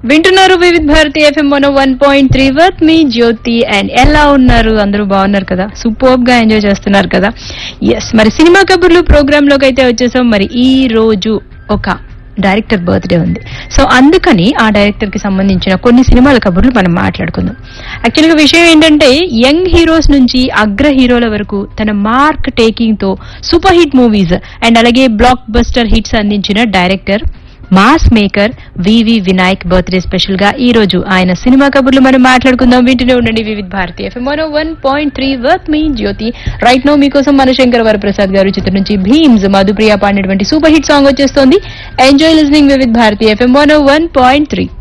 వింటున్నారు Vividh Bharati FM one one point three with me Jyothi and ఎలా ఉన్నారు అందరూ బాగున్నారు కదా సూపర్ గా ఎంజాయ్ చేస్తున్నారు కదా ఎస్ మరి సినిమా కబుర్లు ప్రోగ్రామ్ లోకి అయితే వచ్చేసాం మరి ఈ రోజు ఒక డైరెక్టర్ బర్త్డే ఉంది సో అందుకని ఆ డైరెక్టర్ కి సంబంధించిన కొన్ని సినిమాల కబుర్లు మనం మాట్లాడుకుందాం యాక్చువల్ గా విషయం ఏంటంటే యంగ్ హీరోస్ నుంచి అగ్ర హీరోల వరకు తన మార్క్ టేకింగ్ తో సూపర్ హిట్ మూవీస్ అండ్ అలాగే బ్లాక్ బస్టర్ హిట్స్ అందించిన director mass maker V V Vinayak birthday special గా ఈ రోజు ఆయన సినిమా కబుర్లు మనం మాట్లాడుకుందాం వింటూనే ఉండండి Vividh Bharati FM one point three with me Jyothi right now మీకోసం మనశంకర్ వరప్రసాద్ గారు చిత్రం నుంచి భీమ్స్ మధుప్రియ పాడినటువంటి సూపర్ హిట్ సాంగ్ వచ్చేస్తోంది enjoy listening Vividh Bharati FM one point three